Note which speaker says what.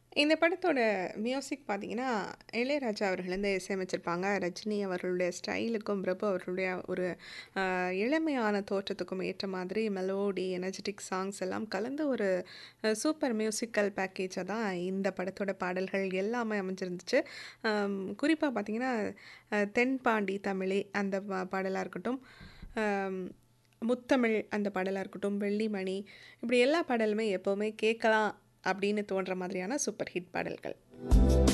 Speaker 1: இந்த படத்தோட மியூசிக் பார்த்தீங்கன்னா, இளையராஜா அவர்கள் வந்து இசையமைச்சிருப்பாங்க. ரஜினி அவர்களுடைய ஸ்டைலுக்கும், பிரபு அவர்களுடைய ஒரு அ இளமையான தோற்றத்துக்கும் ஏற்ற மாதிரி மெலோடி, எனர்ஜெட்டிக் சாங்ஸ் எல்லாம் கலந்து ஒரு அ சூப்பர் மியூசிக்கல் பேக்கேஜா தான் இந்த படத்தோட பாடல்கள் எல்லாமே அமைஞ்சிருந்துச்சு. அம் குறிப்பா பார்த்தீங்கன்னா, அ தென்பாண்டி தமிழே அந்த ப பாடலா இருக்கட்டும், அம் முத்தமிழ் அந்த பாடலா இருக்கட்டும், வெள்ளிமணி இப்படி எல்லா பாடலுமே எப்பவுமே கேட்கலாம் அப்படின்னு தோன்ற மாதிரியான சூப்பர் ஹிட் பாடல்கள்.